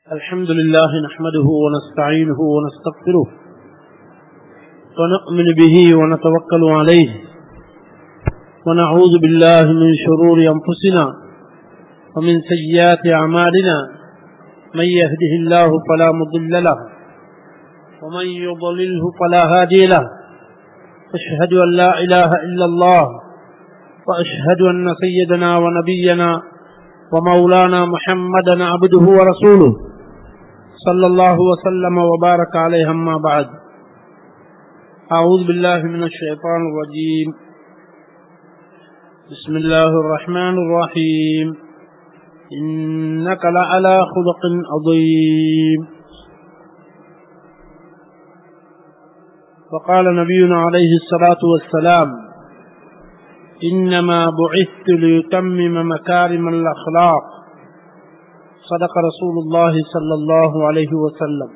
الحمد لله نحمده ونستعينه ونستغفره ونؤمن به ونتوكل عليه ونعوذ بالله من شرور أنفسنا ومن سيئات أعمالنا من يهده الله فلا مضل له ومن يضلله فلا هادي له أشهد أن لا إله إلا الله وأشهد أن سيدنا ونبينا ومولانا محمدا عبده ورسوله صلى الله وسلم وبارك عليه أما بعد أعوذ بالله من الشيطان الرجيم بسم الله الرحمن الرحيم إنك لعلى خلق عظيم وقال نبينا عليه الصلاة والسلام إنما بعثت ليتمم مكارم الأخلاق صدق رسول الله صلى الله عليه وسلم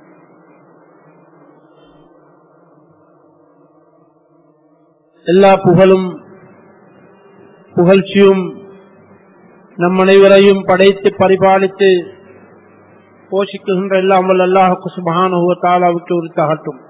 எல்லா புகழும் புகழ்ச்சியும் நம் அனைவரையும் படைத்து பரிபாலித்து போஷிக்குகின்ற இல்லாமல் அல்லாஹுக்கு சுபகானுவத்தாலாவுக்கு உரித்தாகட்டும்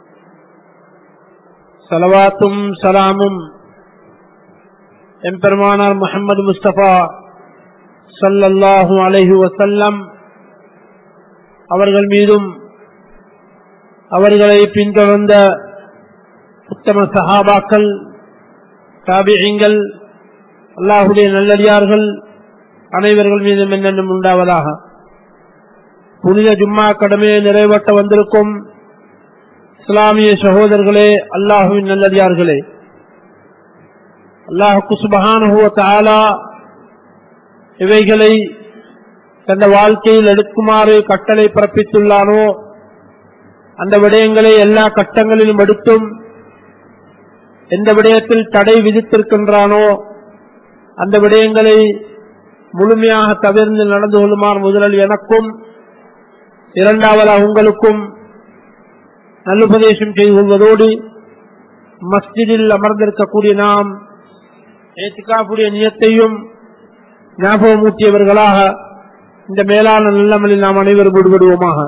சலவாத்தும் சலாமும் எம்பெருமானார் முகமது முஸ்தபா சல்லல்லாஹு அலஹி வசல்லம் அவர்கள் மீதும் அவர்களை பின்தொடர்ந்த உத்தம சஹாபாக்கள் தாபியங்கள் அல்லாஹுடைய நல்லடியார்கள் அனைவர்கள் மீதும் என்னென்னும் உண்டாவதாக புனித ஜும்மா கடமையை நிறைவேற்ற வந்திருக்கும் இஸ்லாமிய சகோதரர்களே அல்லாஹுவின் நல்லடியார்களே அல்லாஹுக்கு சுபகானுவத்தாலா இவைகளை தந்த வாழ்க்கையில் எடுக்குமாறு கட்டளை பிறப்பித்துள்ளானோ அந்த விடயங்களை எல்லா கட்டங்களிலும் எடுத்தும் எந்த விடயத்தில் தடை விதித்திருக்கின்றானோ அந்த விடயங்களை முழுமையாக தவிர்ந்து நடந்து கொள்ளுமாறு முதலில் எனக்கும் இரண்டாவதாக உங்களுக்கும் நல்லுபதேசம் செய்து கொள்வதோடு மஸ்ஜிதில் அமர்ந்திருக்கக்கூடிய நாம் ஏத்துக்காப்புடைய நியத்தையும் ஞாபகமூட்டியவர்களாக இந்த மேலான நல்லமலில் நாம் அனைவரும் விடுபடுவோமாக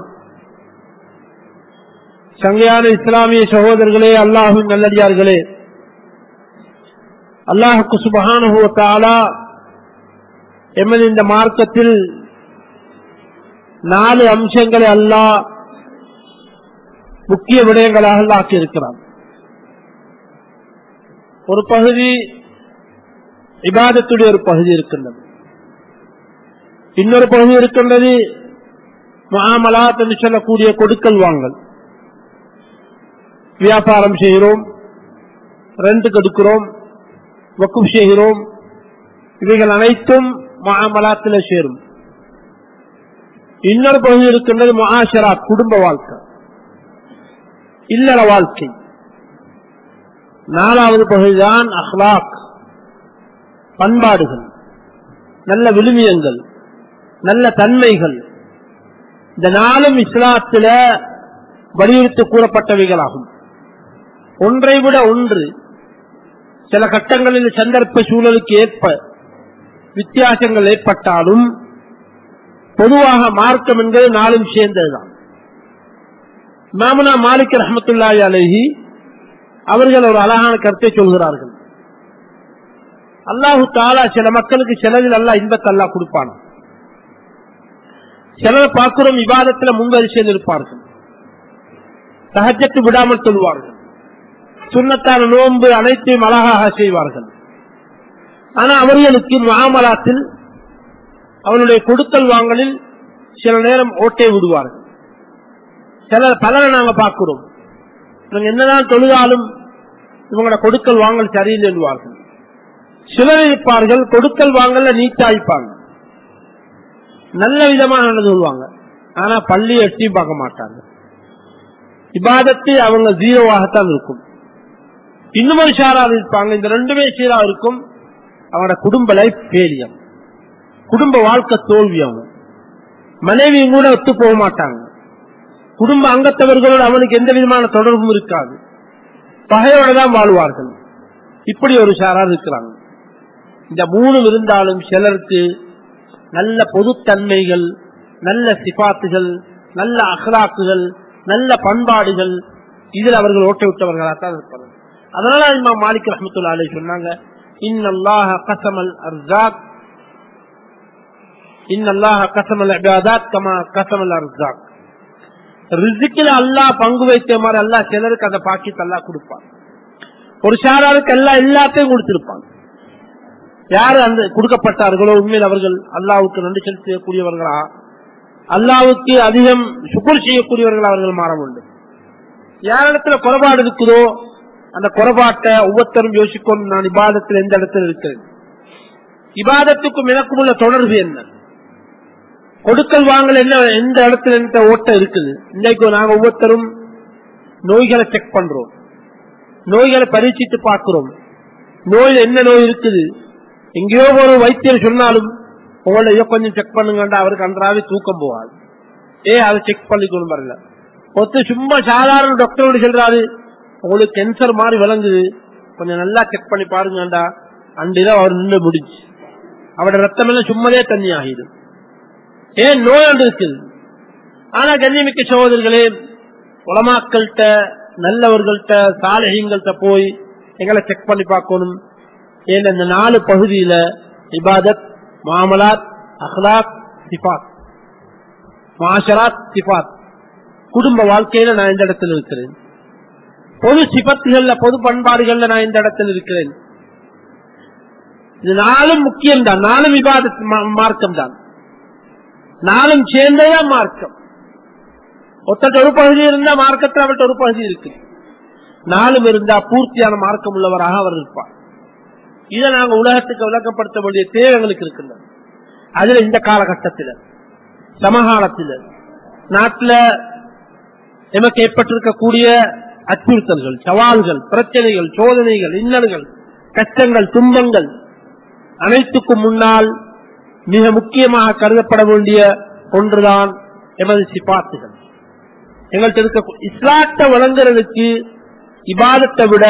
சங்கையான இஸ்லாமிய சகோதரர்களே அல்லாஹும் நல்லடியார்களே அல்லாஹுக்கு சுபகானுபவத்தாலா எமது இந்த மார்க்கத்தில் நாலு அம்சங்களை அல்லாஹ் முக்கிய விடயங்களாக ஆக்கியிருக்கிறான் ஒரு பகுதி இபாதத்துடைய ஒரு பகுதி இருக்கின்றது இன்னொரு பகுதி இருக்கின்றது மாமலாத் என்று சொல்லக்கூடிய கொடுக்கல் வாங்கல் வியாபாரம் செய்கிறோம் ரெண்டு கெடுக்கிறோம் வக்குப் செய்கிறோம் இவைகள் அனைத்தும் மாமலாத்தில் சேரும் இன்னொரு பகுதி இருக்கின்றது மகாஷரா குடும்ப வாழ்க்கை இல்லற வாழ்க்கை நாலாவது பகுதிதான் அஹ்லாக் பண்பாடுகள் நல்ல விழுமியங்கள் நல்ல தன்மைகள் இந்த நாளும் இஸ்லாத்தில வலியுறுத்தி கூறப்பட்டவைகளாகும் ஒன்றை விட ஒன்று சில கட்டங்களில் சந்தர்ப்ப சூழலுக்கு ஏற்ப வித்தியாசங்கள் ஏற்பட்டாலும் பொதுவாக மார்க்கம் என்பது நாளும் சேர்ந்ததுதான் மாமனா மாலிக் ரஹமத்துல்லாய் அலஹி அவர்கள் ஒரு அழகான கருத்தை சொல்கிறார்கள் அல்லாஹு தாலா சில மக்களுக்கு செலவில் அல்லா இன்பத்தை அல்லா கொடுப்பான் சிலர் பார்க்கிறோம் விவாதத்தில் முன்வரிசையில் இருப்பார்கள் சகஜத்து விடாமல் சொல்வார்கள் சுண்ணத்தான நோன்பு அனைத்தையும் அழகாக செய்வார்கள் ஆனா அவர்களுக்கு மாமலாத்தில் அவனுடைய கொடுக்கல் வாங்கலில் சில நேரம் ஓட்டை விடுவார்கள் சில பலரை நாங்க பார்க்கிறோம் இவங்க என்னதான் தொழுதாலும் இவங்களோட கொடுக்கல் வாங்கல் சரியில்லை என்பார்கள் சிலர் இருப்பார்கள் கொடுக்கல் வாங்கல நீட்டாய்ப்பாங்க நல்ல விதமாக நடந்து கொள்வாங்க ஆனா பள்ளி எட்டியும் பார்க்க மாட்டாங்க இபாதத்தை அவங்க ஜீரோவாகத்தான் இருக்கும் இன்னும் ஒரு ஷாராக இருப்பாங்க இந்த ரெண்டுமே சீரா இருக்கும் அவங்களோட குடும்ப லைஃப் ஃபெயிலியம் குடும்ப வாழ்க்கை தோல்வி அவங்க மனைவியும் கூட ஒத்து போக மாட்டாங்க குடும்ப அங்கத்தவர்களோடு அவனுக்கு எந்த விதமான தொடர்பும் இருக்காது பகையோட தான் வாழ்வார்கள் இப்படி ஒரு ஷாரார் இருக்கிறாங்க இந்த மூணும் இருந்தாலும் சிலருக்கு நல்ல பொதுத்தன்மைகள் நல்ல சிபாத்துகள் நல்ல அகலாக்குகள் நல்ல பண்பாடுகள் இதில் அவர்கள் ஓட்ட விட்டவர்களாகத்தான் இருப்பார்கள் அதனால இம்மா மாலிக் ரஹமத்துல்லா அலி சொன்னாங்க இன்னல்லாஹ கசமல் அர்ஜாக் இன்னல்லாஹ கசமல் இபாதாத் கமா கசமல் அர்ஜாக் ரிசிக்கில் அல்லாஹ் பங்கு வைத்த மாதிரி அல்லாஹ் சிலருக்கு அந்த பாக்கியத்தை அல்லாஹ் கொடுப்பான் ஒரு சாராருக்கு எல்லாம் எல்லாத்தையும் கொடுத்திருப்பாங்க யாரு அந்த கொடுக்கப்பட்டார்களோ உண்மையில் அவர்கள் அல்லாவுக்கு நன்றி செலுத்தக்கூடியவர்களா அல்லாவுக்கு அதிகம் சுக்குர் செய்யக்கூடியவர்கள் அவர்கள் மாற வேண்டும் யாரிடத்துல குறைபாடு இருக்குதோ அந்த குறைபாட்டை ஒவ்வொருத்தரும் யோசிக்கணும் நான் இபாதத்தில் எந்த இடத்துல இருக்கிறேன் இபாதத்துக்கும் எனக்கும் உள்ள தொடர்பு என்ன கொடுக்கல் வாங்கல் என்ன எந்த இடத்துல எந்த ஓட்டம் இருக்குது இன்னைக்கு நாங்க ஒவ்வொருத்தரும் நோய்களை செக் பண்றோம் நோய்களை பரீட்சித்து பார்க்கிறோம் நோயில் என்ன நோய் இருக்குது எங்கேயோ ஒரு வைத்தியர் சொன்னாலும் உங்களை இதை கொஞ்சம் செக் பண்ணுங்கண்டா அவருக்கு அன்றாவே தூக்கம் போகாது ஏ அதை செக் பண்ணிக்கணும் வரல ஒருத்தர் சும்மா சாதாரண டாக்டரோடு சொல்றாரு உங்களுக்கு கேன்சர் மாதிரி விளங்குது கொஞ்சம் நல்லா செக் பண்ணி பாருங்கண்டா அன்றிதான் அவர் நின்று முடிஞ்சு அவரோட ரத்தம் எல்லாம் சும்மதே தண்ணி ஆகிடும் ஏன் நோய் ஒன்று இருக்குது ஆனா கண்ணியமிக்க சகோதரர்களே உலமாக்கள்கிட்ட நல்லவர்கள்ட்ட சாலைகள்கிட்ட போய் எங்களை செக் பண்ணி பார்க்கணும் ஏன் இந்த நாலு பகுதியில இபாதத் மாமலாத் அஹ்லாக் சிபாத் மாஷராத் சிபாத் குடும்ப வாழ்க்கையில நான் இந்த இடத்துல இருக்கிறேன் பொது சிபத்துகள்ல பொது பண்பாடுகள்ல நான் இந்த இடத்துல இருக்கிறேன் இது நாளும் முக்கியம் தான் நாளும் விவாத மார்க்கம் தான் நாளும் சேர்ந்ததான் மார்க்கம் ஒருத்தட்ட ஒரு பகுதி இருந்தா மார்க்கத்தில் அவர்கிட்ட ஒரு பகுதி இருக்கு நாளும் இருந்தா பூர்த்தியான மார்க்கம் உள்ளவராக அவர் இருப்பார் இதை நாங்க உலகத்துக்கு விளக்கப்படுத்த வேண்டிய தேவை எங்களுக்கு இருக்கின்றது அதுல இந்த காலகட்டத்தில் சமகாலத்தில் நாட்டில் எமக்கு ஏற்பட்டிருக்கக்கூடிய அச்சுறுத்தல்கள் சவால்கள் பிரச்சனைகள் சோதனைகள் இன்னல்கள் கஷ்டங்கள் துன்பங்கள் அனைத்துக்கும் முன்னால் மிக முக்கியமாக கருதப்பட வேண்டிய ஒன்றுதான் எமது சிபாத்துகள் எங்கள்கிட்ட இருக்க இஸ்லாத்தை வழங்குறதுக்கு இபாதத்தை விட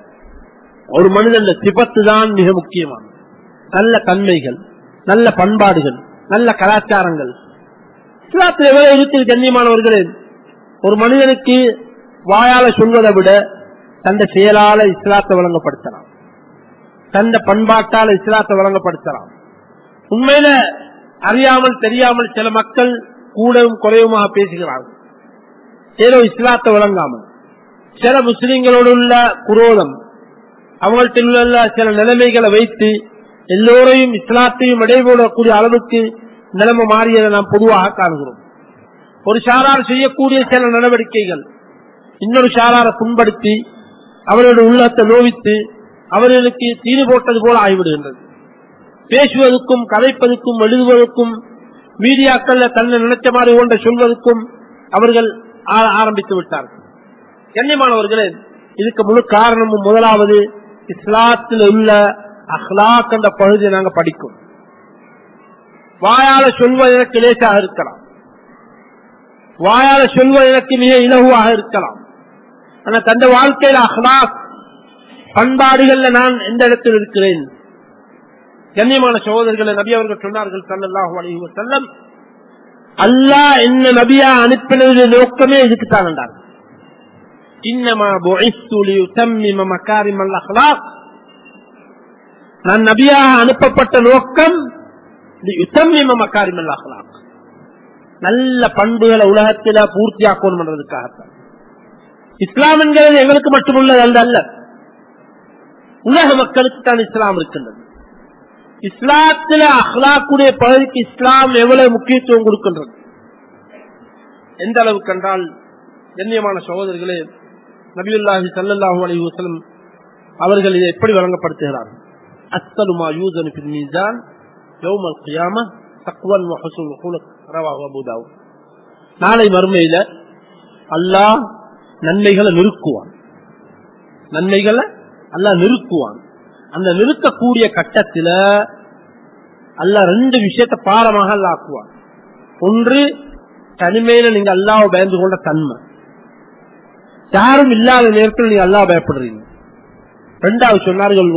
ஒரு மனிதன் சிபத்து தான் மிக முக்கியமானது நல்ல தன்மைகள் நல்ல பண்பாடுகள் நல்ல கலாச்சாரங்கள் இஸ்லாத்தில் எவ்வளவு இருக்குது கண்ணியமானவர்களே ஒரு மனிதனுக்கு வாயால சொல்வதை விட தந்த செயலால இஸ்லாத்தை வழங்கப்படுத்தலாம் தந்த பண்பாட்டால் இஸ்லாத்தை வழங்கப்படுத்தலாம் உண்மையில அறியாமல் தெரியாமல் சில மக்கள் கூடவும் குறைவுமாக பேசுகிறார்கள் ஏதோ இஸ்லாத்தை வழங்காமல் சில முஸ்லிம்களோடு உள்ள குரோதம் அவங்கள்ட்ட உள்ள சில நிலைமைகளை வைத்து எல்லோரையும் இஸ்லாத்தையும் இடைபோடக்கூடிய அளவுக்கு நிலைமை மாறியதை நாம் பொதுவாக காண்கிறோம் ஒரு சாரார் செய்யக்கூடிய சில நடவடிக்கைகள் இன்னொரு சாராரை புண்படுத்தி அவர்களுடைய உள்ளத்தை நோவித்து அவர்களுக்கு தீனி போட்டது போல ஆகிவிடுகின்றது பேசுவதற்கும் கதைப்பதற்கும் எழுதுவதற்கும் மீடியாக்கள்ல தன்னை நினைச்ச மாதிரி ஒன்றை சொல்வதற்கும் அவர்கள் ஆரம்பித்து விட்டார்கள் கண்ணியமானவர்களே இதுக்கு முழு காரணமும் முதலாவது இஸ்லாத்தில் உள்ள அஹ்லாக் என்ற பகுதியை நாங்க படிக்கும் வாயால சொல்வது எனக்கு லேசாக இருக்கலாம் வாயால சொல்வது எனக்கு மிக இலகுவாக இருக்கலாம் ஆனா தந்த வாழ்க்கையில அஹ்லாக் பண்பாடுகள்ல நான் எந்த இடத்தில் இருக்கிறேன் கண்ணியமான சகோதரர்களை நபி அவர்கள் சொன்னார்கள் சல்லாஹூ அலி வசல்லம் அல்லாஹ் என்ன நபியா அனுப்பினது நோக்கமே இதுக்குத்தான் என்றார் இன்னமா மக்காரிம் அல்லாஹ் நான் நபியாக அனுப்பப்பட்ட நோக்கம் மக்காரிம் அல்லாஹ் நல்ல பண்புகளை உலகத்தில பூர்த்தியாக்கணும் என்றதுக்காகத்தான் இஸ்லாம் என்கிறது எங்களுக்கு மட்டுமுள்ளது அல்ல அல்ல உலக மக்களுக்கு தான் இஸ்லாம் இருக்கின்றது இஸ்லாத்தில அஹ்லாக்குடைய பகுதிக்கு இஸ்லாம் எவ்வளவு முக்கியத்துவம் கொடுக்கின்றது எந்த அளவுக்கு என்றால் கண்ணியமான சகோதரர்களே நபியுல்லாஹி சல்லாஹூ அலி வசலம் அவர்கள் இதை எப்படி வழங்கப்படுத்துகிறார்கள் அஸ்தலுமா யூசன் மீசான் யௌமல் கியாம தக்வன் வஹசுல் குலுக் ரவாஹு அபூ தாவூத் நாளை மறுமையில அல்லாஹ் நன்மைகளை நிறுக்குவான் நன்மைகளை அல்லாஹ் நிறுக்குவான் அந்த நிறுத்தக்கூடிய கட்டத்தில் அல்ல ரெண்டு விஷயத்த பாரமாக அல்ல ஆக்குவான் ஒன்று தனிமையில நீங்க அல்லாவை பயந்து கொண்ட தன்மை யாரும் இல்லாத நேரத்தில் நீங்க அல்லா பயப்படுறீங்க ரெண்டாவது சொன்னார்கள்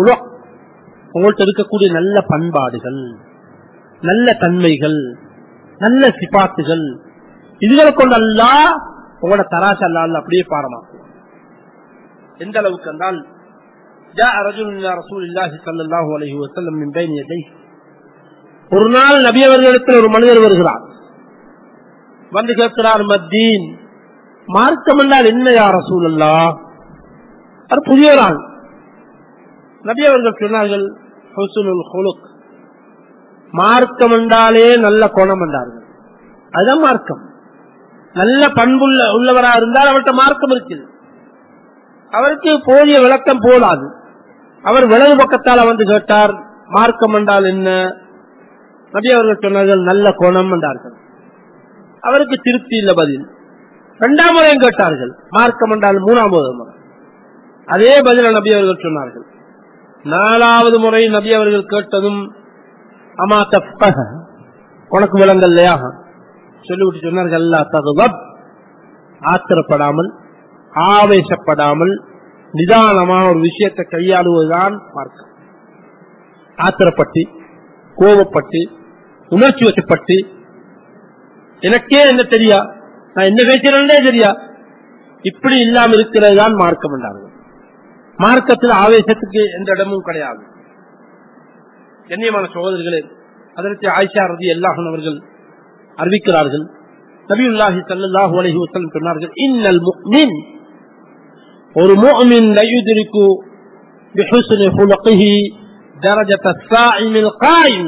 உங்கள்கிட்ட இருக்கக்கூடிய நல்ல பண்பாடுகள் நல்ல தன்மைகள் நல்ல சிபாத்துகள் இதுகளை கொண்டு அல்லா உங்களோட தராசு அல்லா அப்படியே பாடமாக்கும் எந்த அளவுக்கு என்றால் جاء رجل الى رسول الله صلى الله عليه وسلم من بين يديه ஒரு நாள் நபி அவர்களிடத்தில் ஒரு மனிதர் வருகிறார் வந்து கேட்கிறார் மத்தீன் மார்க்கம் என்றால் என்ன யார் ரசூலல்லா அது புதிய ஒரு ஆள் நபி அவர்கள் சொன்னார்கள் ஹுஸ்னுல் ஹுலுக் மார்க்கம் என்றாலே நல்ல குணம் என்றார்கள் அதுதான் மார்க்கம் நல்ல பண்புள்ள உள்ளவரா இருந்தால் அவர்கிட்ட மார்க்கம் இருக்குது அவருக்கு போதிய விளக்கம் போதாது அவர் விலகு பக்கத்தால் வந்து கேட்டார் மார்க்கம் என்றால் என்ன நபி அவர்கள் சொன்னார்கள் நல்ல குணம் என்றார்கள் அவருக்கு திருப்தி இல்ல பதில் இரண்டாம் முறையும் கேட்டார்கள் மார்க்கம் என்றால் மூணாவது முறை அதே பதில நபி அவர்கள் சொன்னார்கள் நாலாவது முறை நபி அவர்கள் கேட்டதும் அமா தப்பக உனக்கு விலங்கல் இல்லையா சொல்லிவிட்டு சொன்னார்கள் அல்லா தகுவப் ஆத்திரப்படாமல் ஆவேசப்படாமல் நிதானமான ஒரு விஷயத்தை கையாளுவதுதான் மார்க்கம் ஆத்திரப்பட்டு கோபப்பட்டு உணர்ச்சி வசப்பட்டு எனக்கே என்ன தெரியா நான் என்ன பேசுறேன்னே தெரியா இப்படி இல்லாம இருக்கிறது தான் மார்க்கம் என்றார்கள் மார்க்கத்தில் ஆவேசத்துக்கு எந்த இடமும் கிடையாது கண்ணியமான சகோதரர்களே அதற்கு ஆயிஷா ரதி அல்லாஹன் அவர்கள் அறிவிக்கிறார்கள் நபியுல்லாஹி ஸல்லல்லாஹு அலைஹி வஸல்லம் சொன்னார்கள் இன்னல் முஃமின் ஒரு முஃமின் لا يدرك بحسن خلقه درجة الصائم القائم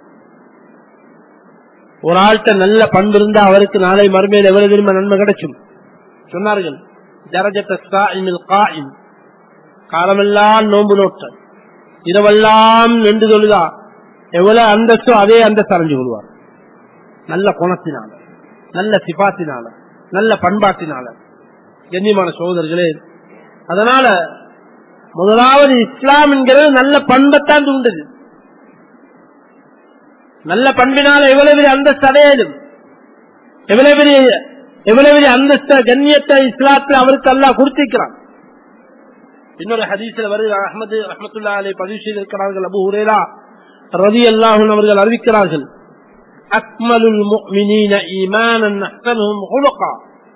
ஒரு ஆள்கிட்ட நல்ல பண்பு இருந்தா அவருக்கு நாளை மறுமையில் எவ்வளவு விரும்ப நன்மை கிடைக்கும் சொன்னார்கள் ஜரஜத்த சாயிமில் காயின் காலமெல்லாம் நோன்பு நோட்ட இரவெல்லாம் நின்று தொழுதா எவ்வளவு அந்தஸ்தோ அதே அந்தஸ்து அடைஞ்சு கொள்வார் நல்ல குணத்தினால நல்ல சிபாத்தினால நல்ல பண்பாட்டினால கண்ணியமான சோதர்களே அதனால முதலாவது இஸ்லாம் என்கிறது நல்ல பண்பைத்தான் தூண்டுது நல்ல பண்பினால எவ்வளவு பெரிய அந்தஸ்து அடையலும் எவ்வளவு பெரிய எவ்வளவு பெரிய அந்தஸ்த கண்ணியத்தை இஸ்லாத்தில் அவருக்கு அல்லாஹ் கொடுத்திருக்கிறான் இன்னொரு ஹதீஸ்ல வருது அஹமது ரஹமத்துல்லா அலை பதிவு செய்திருக்கிறார்கள் அபு ஹுரேரா ரதி அல்லாஹும் அவர்கள் அறிவிக்கிறார்கள் அக்மலுல் முஃமினீன ஈமானன் அஹ்சனுஹும் ஹுலுகா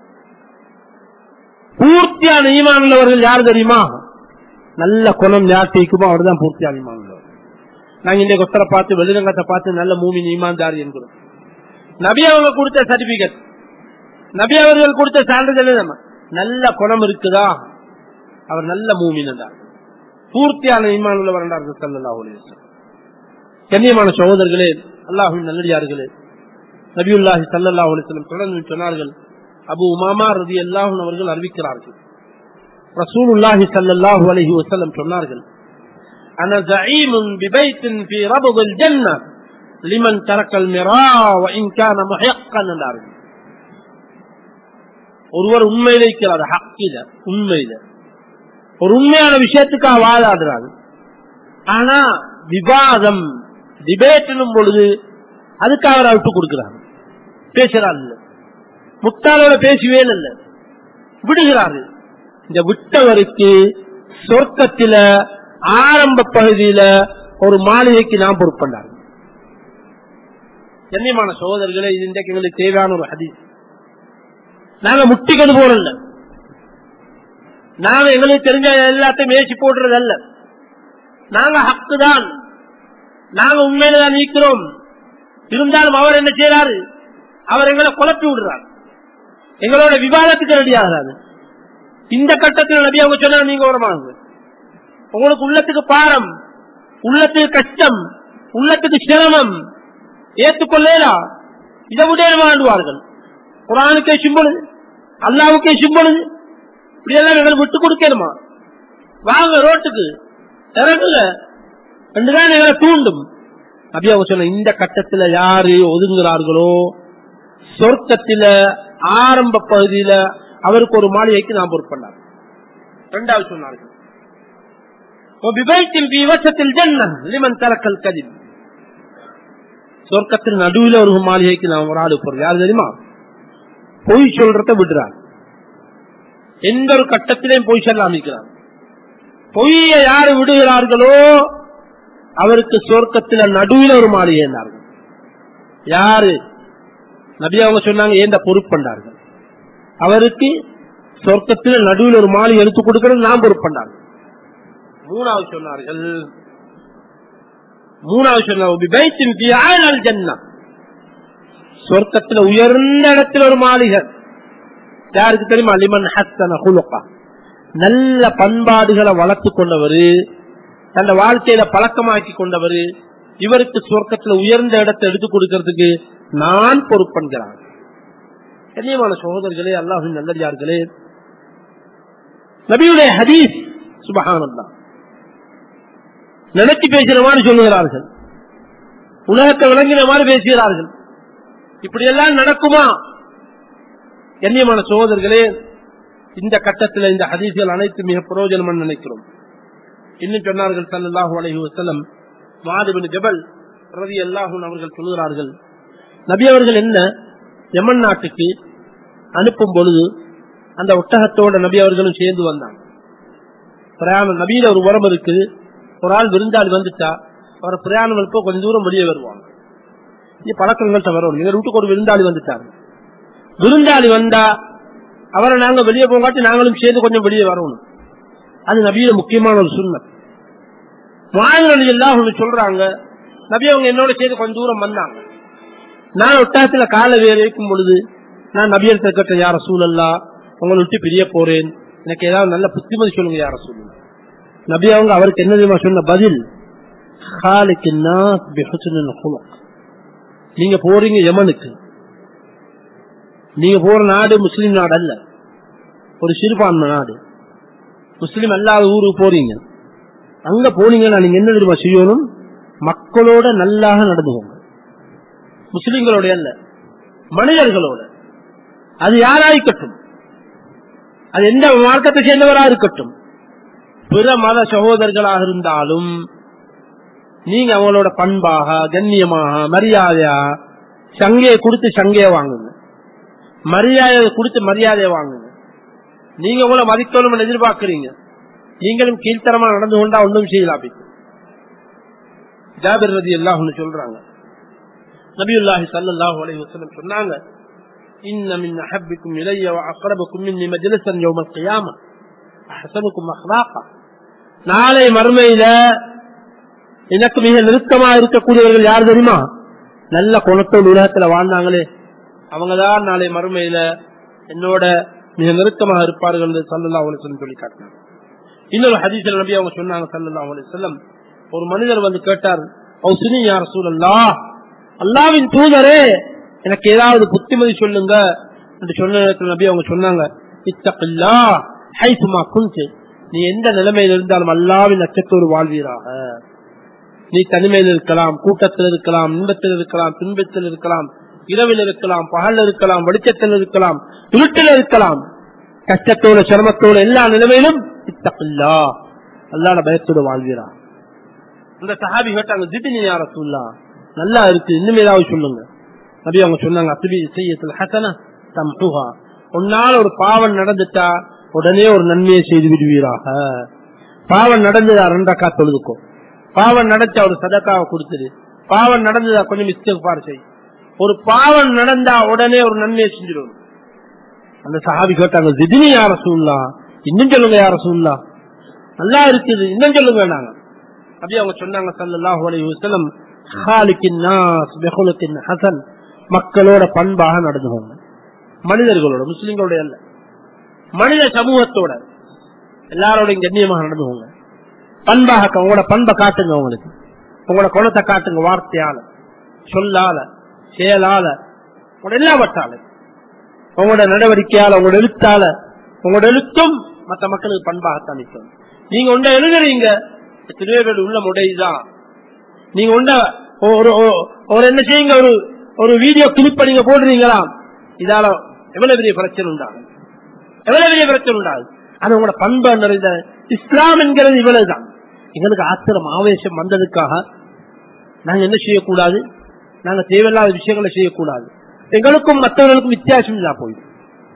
பூர்த்தியான ஈமான் உள்ளவர்கள் யார் தெரியுமா நல்ல குணம் யார் தேய்க்குமோ அவர் தான் பூர்த்தியான ஈமான் உள்ளவர் நாங்க இந்த கொத்தரை பார்த்து வெளிரங்கத்தை பார்த்து நல்ல மூமின் ஈமான்தாரி என்கிறோம் நபி அவங்க கொடுத்த சர்டிபிகேட் நபி அவர்கள் கொடுத்த சான்றிதழ் நம்ம நல்ல குணம் இருக்குதா அவர் நல்ல மூமின் என்றார் பூர்த்தியான ஈமான் உள்ளவர் என்றார்கள் சல்லல்லாஹு அலைஹி வஸல்லம் கண்ணியமான சகோதரர்களே அல்லாஹுவின் நல்லடியார்களே நபியுல்லாஹி சல்லல்லாஹு அலைஹி வஸல்லம் தொடர்ந்து சொன்னார்கள் அபு உமாமா ரதி அல்லாஹும் அவர்கள் அறிவிக்கிறார்கள் ரசூலுல்லாஹி ஸல்லல்லாஹு அலைஹி வஸல்லம் சொன்னார்கள் انا زعيم ببيت في ربض الجنه لمن ترك المراء وان كان محقا என்றார்கள் ஒருவர் உண்மையில இருக்கிறார் ஹக்கில உண்மையில ஒரு உண்மையான விஷயத்துக்காக வாதாடுறாரு ஆனா விவாதம் டிபேட்னும் பொழுது அதுக்காக அவர் விட்டு கொடுக்கிறார் பேசுறாரு இல்ல முட்டாளோட பேசுவே இல்ல விடுகிறாரு இந்த விட்டவருக்கு சொர்க்கத்தில ஆரம்ப பகுதியில ஒரு மாளிகைக்கு நாம் பொறுப்பண்டார் கண்ணியமான சகோதரர்களே இது இன்றைக்கு எங்களுக்கு தேவையான ஒரு ஹதீஸ் நாங்க முட்டிக்கது போறல நாங்க எங்களுக்கு தெரிஞ்ச எல்லாத்தையும் மேய்ச்சி போடுறது அல்ல நாங்க ஹக்கு தான் நாங்க உண்மையில தான் நீக்கிறோம் இருந்தாலும் அவர் என்ன செய்யறாரு அவர் எங்களை குழப்பி விடுறார் எங்களோட விவாதத்துக்கு ரெடி ஆகிறாரு இந்த கட்டத்தில் நபி அவங்க சொன்னா நீங்க வரமாங்க உங்களுக்கு உள்ளத்துக்கு பாரம் உள்ளத்துக்கு கஷ்டம் உள்ளத்துக்கு சிரமம் ஏற்றுக்கொள்ளேலா இதை விட வாழ்வார்கள் குரானுக்கே சிம்பொழுது அல்லாவுக்கே சிம்பொழுது இப்படியெல்லாம் எங்களுக்கு விட்டு கொடுக்கணுமா வாங்க ரோட்டுக்கு இறங்குங்க ரெண்டுதான் எங்களை தூண்டும் அப்படி அவங்க சொன்ன இந்த கட்டத்துல யாரு ஒதுங்குகிறார்களோ சொர்க்கத்தில ஆரம்ப பகுதியில அவருக்கு ஒரு மாளிகைக்கு நாம் பொறுப்பண்ணார் இரண்டாவது சொன்னார்கள் லிமன் தலக்கல் கதில் சொர்க்கத்தில் நடுவில் ஒரு மாளிகைக்கு நாம் ஒரு ஆளு போறோம் யாரு தெரியுமா பொய் சொல்றத விடுறார் எந்த ஒரு கட்டத்திலையும் பொய் சொல்ல அமைக்கிறார் பொய்ய யாரு விடுகிறார்களோ அவருக்கு சொர்க்கத்தில் நடுவில் ஒரு மாளிகை என்றார்கள் யாரு நபி அவங்க சொன்னாங்க ஏந்த பொறுப்பண்டார்கள் அவருக்கு சொர்க்கத்தில் நடுவில் ஒரு மாலை எடுத்து கொடுக்கறது நான் பொறுப்பண்டார்கள் மூணாவது சொன்னார்கள் மூணாவது சொன்னார் ஜன்னா சொர்க்கத்தில் உயர்ந்த இடத்துல ஒரு மாளிகை யாருக்கு தெரியுமா லிமன் ஹஸ்தன குலுக்கா நல்ல பண்பாடுகளை வளர்த்து கொண்டவர் தன் வாழ்க்கையில பழக்கமாக்கி கொண்டவர் இவருக்கு சொர்க்கத்துல உயர்ந்த இடத்தை எடுத்து கொடுக்கறதுக்கு நான் பொறுப்பென்கிறான் கண்ணியமான சகோதரர்களே அல்லாஹின் நல்லடியார்களே நபியுடைய ஹதீஸ் சுபகானந்தா நினைச்சு பேசுற மாதிரி சொல்லுகிறார்கள் உலகத்தை விளங்கின மாதிரி பேசுகிறார்கள் இப்படி எல்லாம் நடக்குமா கண்ணியமான சகோதரர்களே இந்த கட்டத்தில் இந்த ஹதீஸ்கள் அனைத்து மிக பிரயோஜனம் நினைக்கிறோம் இன்னும் சொன்னார்கள் சல்லாஹூ அலஹி வசலம் மாதிபின் ஜபல் ரவி அல்லாஹூன் அவர்கள் சொல்கிறார்கள் நபி அவர்கள் என்ன யமன் நாட்டுக்கு அனுப்பும் பொழுது அந்த ஒட்டகத்தோட நபி அவர்களும் சேர்ந்து வந்தாங்க பிரயாணம் நபியில ஒரு உரம் இருக்குது ஒரு ஆள் விருந்தாளி வந்துட்டா அவர் பிரயாணம் இருப்போ கொஞ்சம் தூரம் வெளியே வருவாங்க இது பழக்கங்கள்ட்ட வரும் எங்க வீட்டுக்கு ஒரு விருந்தாளி வந்துட்டாங்க விருந்தாளி வந்தா அவரை நாங்க வெளியே போகாட்டி நாங்களும் சேர்ந்து கொஞ்சம் வெளியே வரணும் அது நபியில முக்கியமான ஒரு சுண்ணம் வாழ்நிலை எல்லாம் சொல்றாங்க நபி அவங்க என்னோட சேர்ந்து கொஞ்சம் தூரம் வந்தாங்க நான் ஒட்டகத்துல காலை வேற வைக்கும் பொழுது நான் நபியர் கேட்ட யார சூழல்லா உங்களை விட்டு பிரிய போறேன் எனக்கு ஏதாவது நல்ல புத்திமதி சொல்லுங்க யார சூழல் நபி அவங்க அவருக்கு என்ன தெரியுமா சொன்ன பதில் நீங்க போறீங்க யமனுக்கு நீங்க போற நாடு முஸ்லீம் நாடு அல்ல ஒரு சிறுபான்மை நாடு முஸ்லீம் அல்லாத ஊருக்கு போறீங்க அங்க போனீங்கன்னா நீங்க என்ன தெரியுமா செய்யணும் மக்களோட நல்லாக நடந்துக்கோங்க முஸ்லிம்களோட அல்ல மனிதர்களோட அது யாரா இருக்கட்டும் அது எந்த மார்க்கத்தை சேர்ந்தவரா இருக்கட்டும் பிற மத சகோதரர்களாக இருந்தாலும் நீங்க அவங்களோட பண்பாக கண்ணியமாக மரியாதையா சங்கையை கொடுத்து சங்கையை வாங்குங்க மரியாதை கொடுத்து மரியாதையை வாங்குங்க நீங்க உங்களை மதிக்கணும் எதிர்பார்க்கிறீங்க நீங்களும் கீழ்த்தரமா நடந்து கொண்டா ஒன்றும் செய்யலாம் ஜாபிர் ரதி எல்லாம் ஒண்ணு சொல்றாங்க நபியுல்லாஹி சல்லாஹூ அலைஹி வஸல்லம் சொன்னாங்க இன்ன மின் அஹப்பிக்கும் இலைய அக்ரபக்கும் மின்னி மஜ்லிஸன் யௌமல் கியாம அஹ்சனுக்கும் அஹ்லாகா நாளை மறுமையில எனக்கு மிக நெருக்கமா இருக்கக்கூடியவர்கள் யார் தெரியுமா நல்ல குணத்தோடு உலகத்துல வாழ்ந்தாங்களே அவங்கதான் நாளை மறுமையில என்னோட மிக நெருக்கமாக இருப்பார்கள் என்று சல்லல்லா அலிஸ்லம் சொல்லி காட்டினாங்க இன்னொரு ஹதீஸ்ல நபி அவங்க சொன்னாங்க சல்லல்லா அலிஸ்லம் ஒரு மனிதர் வந்து கேட்டார் சினி யார் சூழல்லா அல்லாவின் தூதரே எனக்கு ஏதாவது புத்திமதி சொல்லுங்க என்று சொன்ன நேரத்தில் நபி அவங்க சொன்னாங்க இத்தப்பில்லா ஹைசுமா குஞ்சு நீ எந்த நிலைமையில் இருந்தாலும் அல்லாவின் அச்சத்தோடு வாழ்வீராக நீ தனிமையில் இருக்கலாம் கூட்டத்தில் இருக்கலாம் இன்பத்தில் இருக்கலாம் துன்பத்தில் இருக்கலாம் இரவில் இருக்கலாம் பகல் இருக்கலாம் வெளிச்சத்தில் இருக்கலாம் இருட்டில் இருக்கலாம் கஷ்டத்தோட சிரமத்தோட எல்லா நிலைமையிலும் இத்தப்பில்லா அல்லாட பயத்தோடு வாழ்வீரா இந்த சஹாபி கேட்டாங்க திடீர்னு யார சொல்லலாம் நல்லா இருக்கு இன்னும் ஏதாவது சொல்லுங்க நபி அவங்க சொன்னாங்க அசுபி செய்யத்தில் ஹசன தம்ஹா உன்னால ஒரு பாவம் நடந்துட்டா உடனே ஒரு நன்மையை செய்து விடுவீராக பாவம் நடந்ததா ரெண்டக்கா தொழுதுக்கும் பாவம் நடந்தா ஒரு சதக்காவை கொடுத்துரு பாவம் நடந்ததா கொஞ்சம் மிஸ்டேக் பாரு செய் ஒரு பாவம் நடந்தா உடனே ஒரு நன்மையை செஞ்சிடும் அந்த சஹாபி கேட்டாங்க திடீர்னு யார சூழலாம் இன்னும் சொல்லுங்க யார சூழலாம் நல்லா இருக்குது இன்னும் சொல்லுங்க நாங்க அப்படி அவங்க சொன்னாங்க சல்லாஹூ அலைஹி வஸல்லம் ஹாலிக்கின் நாஸ் பெஹுலத்தின் ஹசன் மக்களோட பண்பாக நடந்துகோங்க மனிதர்களோட முஸ்லிம்களோட அல்ல மனித சமூகத்தோட எல்லாரோடையும் கண்ணியமாக நடந்துகோங்க பண்பாக உங்களோட பண்பை காட்டுங்க உங்களுக்கு உங்களோட குணத்தை காட்டுங்க வார்த்தையால சொல்லால செயலால உங்களோட எல்லாவற்றால உங்களோட நடவடிக்கையால உங்களோட எழுத்தால உங்களோட எழுத்தும் மற்ற மக்களுக்கு பண்பாகத்தான் நிற்கும் நீங்க ஒன்றை எழுதுறீங்க எத்தனையோ பேர் உள்ள முடைதான் நீங்க ஒண்ட ஒரு ஒரு என்ன செய்யுங்க ஒரு ஒரு வீடியோ கிளிப் நீங்க போடுறீங்களா இதால எவ்வளவு பெரிய பிரச்சனை உண்டாகும் எவ்வளவு பெரிய பிரச்சனை உண்டாகும் அது உங்களோட பண்பு நிறைந்த இஸ்லாம் என்கிறது இவ்வளவுதான் எங்களுக்கு ஆத்திரம் ஆவேசம் வந்ததுக்காக நாங்க என்ன செய்யக்கூடாது நாங்க தேவையில்லாத விஷயங்களை செய்யக்கூடாது எங்களுக்கும் மற்றவர்களுக்கும் வித்தியாசம் இல்லா போயிடும்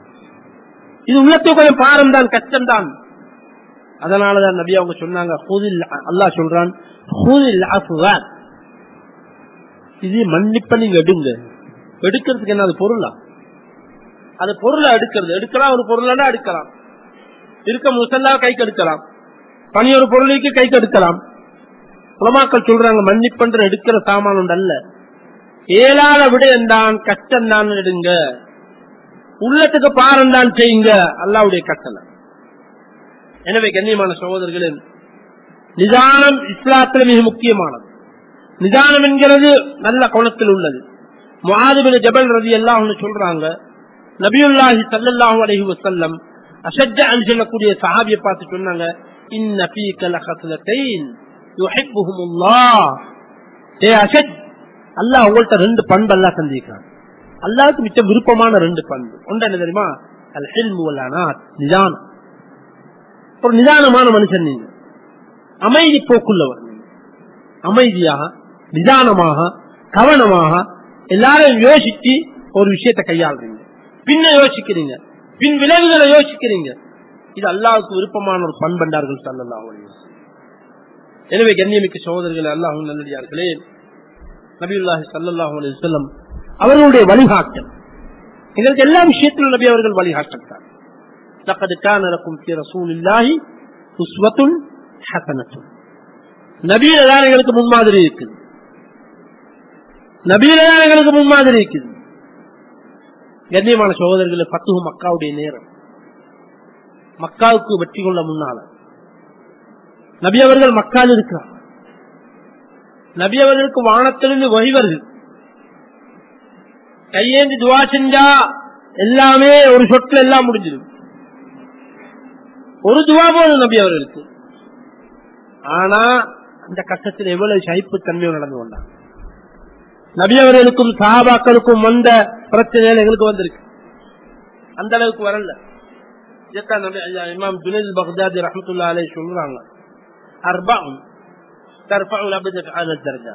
இது உள்ளத்துக்கு கொஞ்சம் பாரம் தான் கஷ்டம் தான் அதனாலதான் நபி அவங்க சொன்னாங்க அல்லாஹ் சொல்றான் இது மன்னிப்ப நீங்க எடுங்க எடுக்கிறதுக்கு என்ன அது பொருளா அது பொருளை எடுக்கிறது எடுக்கலாம் ஒரு பொருளா எடுக்கலாம் இருக்க முசல்லா கைக்கு எடுக்கலாம் பனி ஒரு பொருளுக்கு கைக்கு எடுக்கலாம் உலமாக்கள் சொல்றாங்க மன்னிப்பன்ற எடுக்கிற சாமான் ஒன்று அல்ல ஏழாத விடயம் தான் கஷ்டம் தான் எடுங்க உள்ளத்துக்கு பாரம் தான் செய்யுங்க அல்லாவுடைய கட்டளை எனவே கண்ணியமான சகோதரர்களே நிதானம் இஸ்லாத்தில் மிக முக்கியமானது நிதானம் என்கிறது நல்ல கோணத்தில் உள்ளது முஆதுபின் ஜபல் ரதி எல்லாம் சொல்றாங்க நபியுல்லாஹி ஸல்லல்லாஹு அலைஹி வஸல்லம் அஷஜ் அன் சொல்லக்கூடிய சஹாபியை பார்த்து சொன்னாங்க இன்ன ஃபீக லஹஸ்லத்தைன் யுஹிப்புஹுமுல்லாஹ் ஏ அஷஜ் அல்லாஹ் உங்கள்ட்ட ரெண்டு பண்பு அல்லாஹ் தந்திருக்கான் அல்லாஹ்வுக்கு மிச்ச விருப்பமான ரெண்டு பண்பு ஒன்று என்ன தெரியுமா அல் ஹில்மு வல் அனாத் நிதானம் ஒரு நிதானமான மனுஷன் நீங்க அமைதி போக்குள்ளவர் நீங்க. அமைதியாக நிதானமாக கவனமாக எல்லாரும் யோசிச்சு ஒரு விஷயத்தை கையாளுறீங்க பின்ன யோசிக்கிறீங்க பின் விளைவுகளை யோசிக்கிறீங்க இது அல்லாவுக்கு விருப்பமான ஒரு பண்பண்டார்கள் சல்லல்லாஹு அலைஹி வஸல்லம். எனவே கண்ணியமிக்க சகோதரர்கள் அல்லாஹ் நல்லடியார்களே நபியுல்லாஹி ஸல்லல்லாஹு அலைஹி வஸல்லம் அவர்களுடைய வழிகாட்டல் எங்களுக்கு எல்லா விஷயத்திலும் நபி அவர்கள் வழிகாட்டல் لقد كان لكم في رسول الله أسوة حسنة நபியில தான் எங்களுக்கு முன்மாதிரி இருக்குது நபியில தான் எங்களுக்கு முன்மாதிரி இருக்குது கண்ணியமான சகோதரர்களே பத்துகு மக்காவுடைய நேரம் மக்காவுக்கு வெற்றி கொள்ள முன்னால நபி அவர்கள் மக்கால் இருக்கிறார் நபி அவர்களுக்கு வானத்திலிருந்து வழி வருது கையேந்தி துவா செஞ்சா எல்லாமே ஒரு சொட்டுல எல்லாம் முடிஞ்சிடும் ஒரு துவா போதும் நபி அவர்களுக்கு ஆனா அந்த கட்டத்தில் எவ்வளவு சகிப்பு தன்மையோடு நடந்து கொண்டாங்க நபி அவர்களுக்கும் சாபாக்களுக்கும் வந்த பிரச்சனைகள் எங்களுக்கு வந்திருக்கு அந்த அளவுக்கு வரல இதைத்தான் நபி ஐயா இமாம் ஜுனைத் பக்தாதி ரஹமத்துல்லா அலை சொல்றாங்க அர்பாம் தர்ஃபஉல் அபதத் அலா தர்ஜா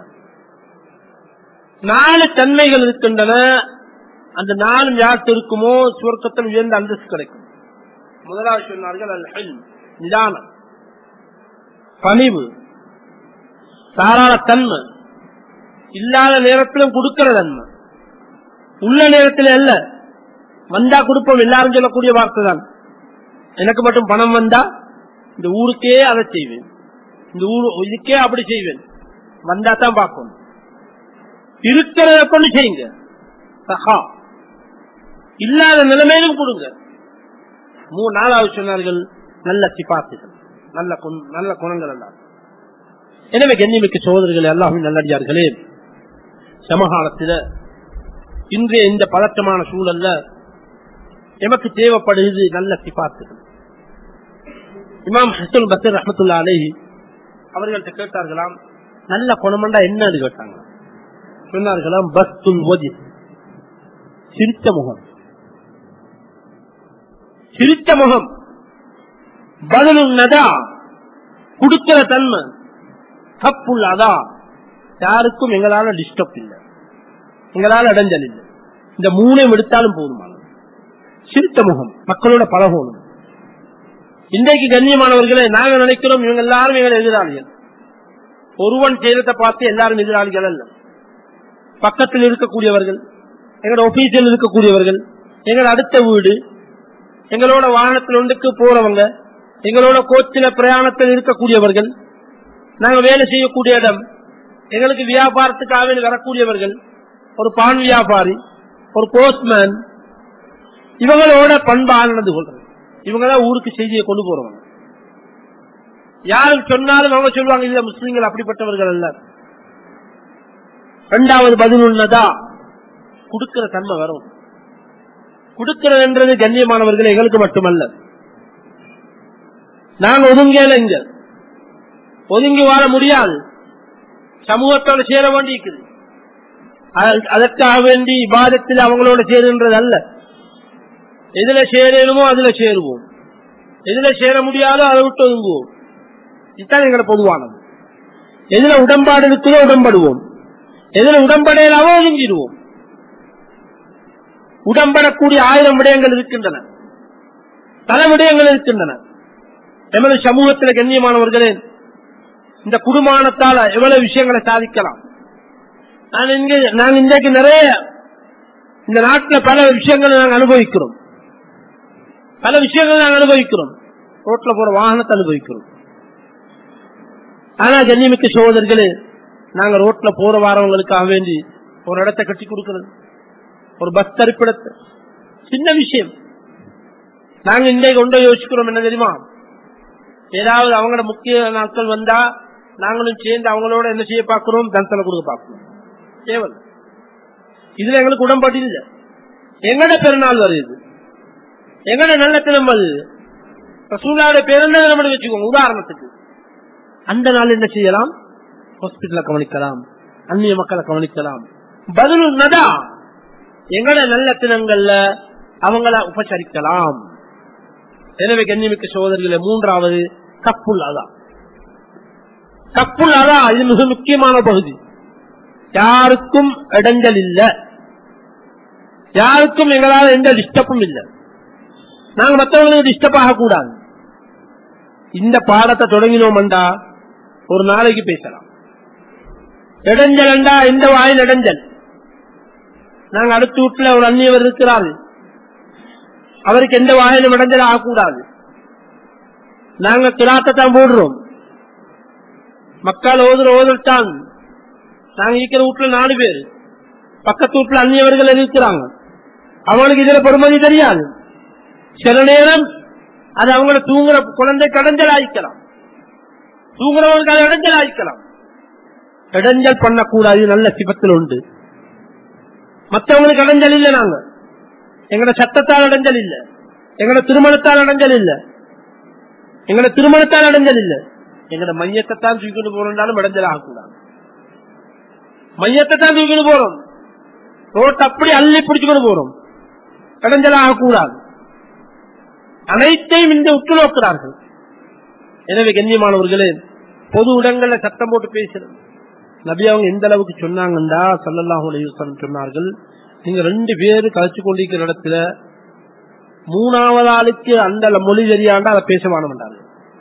நாலு தன்மைகள் இருக்கின்றன அந்த நாலும் யாருக்கு இருக்குமோ சுவர்க்கத்தில் உயர்ந்த அந்தஸ்து கிடைக்கும் முதலாவது சொன்னார்கள் அல் ஹில்ம் நிதானம் பணிவு தாராள தன்மை இல்லாத நேரத்திலும் கொடுக்கிற தன்மை உள்ள நேரத்தில் அல்ல வந்தா கொடுப்போம் எல்லாரும் சொல்லக்கூடிய வார்த்தை தான் எனக்கு மட்டும் பணம் வந்தா இந்த ஊருக்கே அதை செய்வேன் இந்த ஊரு இதுக்கே அப்படி செய்வேன் வந்தா தான் பார்க்கணும் இருக்கிறத கொண்டு செய்யுங்க சஹா இல்லாத நிலைமையிலும் கொடுங்க மூணு நாலாவது சொன்னார்கள் நல்ல சிபாத்துகள் நல்ல குண- நல்ல குணங்கள் எல்லாம் எனவே கண்ணியமிக்க சோதரர்கள் எல்லாமே நல்லடியார்களே சமகாலத்தில இன்றைய இந்த பதற்றமான சூழல்ல எமக்கு தேவைப்படுகிறது நல்ல சிபாத்துகள் இமாம் ஹசன் பசர் ரஹமத்துல்லா அலேஹி அவர்கள்ட்ட கேட்டார்களாம் நல்ல குணமண்டா என்னன்னு கேட்டாங்க சொன்னார்களாம் பஸ்துல் ஓதி சிரித்த முகம் சிரித்த முகம் பதிலும் நதா கொடுக்கிற தன்மை தப்புள் அதா யாருக்கும் எங்களால டிஸ்டர்ப் இல்லை எங்களால இடைஞ்சல் இல்லை இந்த மூணையும் எடுத்தாலும் போதுமானது சிரித்த முகம் மக்களோட பழகணும் இன்றைக்கு கண்ணியமானவர்களே நாங்க நினைக்கிறோம் இவங்க எல்லாரும் எங்களை எதிராளிகள் ஒருவன் செய்ததை பார்த்து எல்லாரும் எதிராளிகள் அல்ல பக்கத்தில் இருக்கக்கூடியவர்கள் எங்களோட ஒபீசியல் இருக்கக்கூடியவர்கள் எங்களோட அடுத்த வீடு எங்களோட வாகனத்தில் ஒன்றுக்கு போறவங்க எங்களோட கோச்சில பிரயாணத்தில் இருக்கக்கூடியவர்கள் நாங்க வேலை செய்யக்கூடிய இடம் எங்களுக்கு வியாபாரத்துக்காக வரக்கூடியவர்கள் ஒரு பான் வியாபாரி ஒரு போஸ்ட்மேன் இவங்களோட பண்பா நடந்து கொள்றது இவங்கதான் ஊருக்கு செய்தியை கொண்டு போறவங்க யாரும் சொன்னாலும் அவங்க சொல்லுவாங்க இல்ல முஸ்லீம்கள் அப்படிப்பட்டவர்கள் அல்ல இரண்டாவது பதில் உள்ளதா கொடுக்கிற தன்மை வரும் கொடுக்கிறது என்றது கண்ணியமானவர்கள் எங்களுக்கு மட்டுமல்ல நாங்க ஒதுங்கல இங்க ஒதுங்கி வாழ முடியாது சமூகத்தோட சேர வேண்டியிருக்குது அத- அதற்காக வேண்டி இபாதத்தில் அவங்களோட சேருன்றது அல்ல எதுல சேரணுமோ அதுல சேருவோம் எதுல சேர முடியாதோ அதை விட்டு ஒதுங்குவோம் இதுதான் எங்களை பொதுவானது எதுல உடன்பாடு இருக்குதோ உடன்படுவோம் எதுல உடன்படையிலாவோ ஒதுங்கிடுவோம் உடன்படக்கூடிய ஆயிரம் விடயங்கள் இருக்கின்றன பல விடயங்கள் இருக்கின்றன எமது சமூகத்தில் கண்ணியமானவர்களே இந்த குடும்பத்தால எவ்வளவு விஷயங்களை சாதிக்கலாம் நான் இங்க நான் இன்றைக்கு நிறைய இந்த நாட்டில் பல விஷயங்களை நாங்கள் அனுபவிக்கிறோம் பல விஷயங்களை நாங்கள் அனுபவிக்கிறோம் ரோட்ல போற வாகனத்தை அனுபவிக்கிறோம் ஆனா ஜன்னிமிக்க சகோதரர்களே நாங்க ரோட்ல போற வாரவங்களுக்காக வேண்டி ஒரு இடத்தை கட்டி கொடுக்கிறது ஒரு பஸ் தரிப்பிடத்தை சின்ன விஷயம் நாங்க இன்றைக்கு கொண்டு யோசிக்கிறோம் என்ன தெரியுமா ஏதாவது அவங்களோட முக்கிய நாட்கள் வந்தா நாங்களும் சேர்ந்து அவங்களோட என்ன செய்ய பார்க்கிறோம் தனத்தலை கொடுக்க பார்க்கிறோம் தேவல் இதுல எங்களுக்கு உடன்பாடு இல்லை எங்கட பெருநாள் வருது எங்கட நல்ல தினம் வருது ரசூலாவோட பிறந்த நம்ம வச்சுக்கோங்க உதாரணத்துக்கு அந்த நாள் என்ன செய்யலாம் ஹாஸ்பிட்டல கவனிக்கலாம் அந்நிய மக்களை கவனிக்கலாம் பதில் நதா எங்கட நல்ல தினங்கள்ல அவங்கள உபசரிக்கலாம் எனவே கண்ணிமிக்க சோதரிகள மூன்றாவது கப்புல் அதா கப்புல் அதா இது மிக முக்கியமான பகுதி யாருக்கும் இடைஞ்சல் இல்ல யாருக்கும் எங்களால் எந்த டிஸ்டர்பும் இல்லை நாங்க மற்றவங்களுக்கு டிஸ்டர்ப் ஆகக்கூடாது இந்த பாடத்தை தொடங்கினோம்டா ஒரு நாளைக்கு பேசலாம் இடைஞ்சல் இந்த வாயில் இடைஞ்சல் நாங்க அடுத்த வீட்டுல ஒரு அந்நியவர் இருக்கிறாரு அவருக்கு எந்த வாயிலும் இடைஞ்சல் ஆகக்கூடாது நாங்க கிராத்தான் போடுறோம் மக்கள் ஓதுற ஓதல்தான் நாங்க இருக்கிற வீட்டுல நாலு பேர் பக்கத்து வீட்டுல அந்நியவர்கள் இருக்கிறாங்க அவங்களுக்கு இதுல பொறுமதி தெரியாது சில நேரம் அது அவங்கள தூங்குற குழந்தை கடஞ்சல் ஆயிக்கலாம் தூங்குறவங்களுக்கு அது இடைஞ்சல் ஆயிக்கலாம் இடைஞ்சல் பண்ணக்கூடாது நல்ல சிபத்தில் உண்டு மற்றவங்களுக்கு இடைஞ்சல் இல்ல நாங்க எங்கட சட்டத்தால் இடைஞ்சல் இல்ல எங்கட திருமணத்தால் இடைஞ்சல் இல்ல எங்கட திருமணத்தால் இடைஞ்சல் இல்ல எங்கட மையத்தை தான் தூக்கிட்டு போறோம்னாலும் இடைஞ்சல் ஆகக்கூடாது மையத்தை தான் தூக்கிட்டு போறோம் ரோட் அப்படி அள்ளி பிடிச்சுக்கிட்டு போறோம் இடைஞ்சல் ஆகக்கூடாது அனைத்தையும் இந்த உற்று நோக்கிறார்கள் எனவே கண்ணியமானவர்களே பொது இடங்கள்ல சத்தம் போட்டு பேசுறது நபி அவங்க எந்த அளவுக்கு சொன்னாங்கண்டா சல்லல்லாஹு அலைஹி வஸல்லம் சொன்னார்கள் நீங்க ரெண்டு பேரு கழிச்சு கொண்டிருக்கிற இடத்துல மூணாவது ஆளுக்கு அந்த மொழி தெரியாண்டா அதை பேச மாட்டோம்ன்றாரு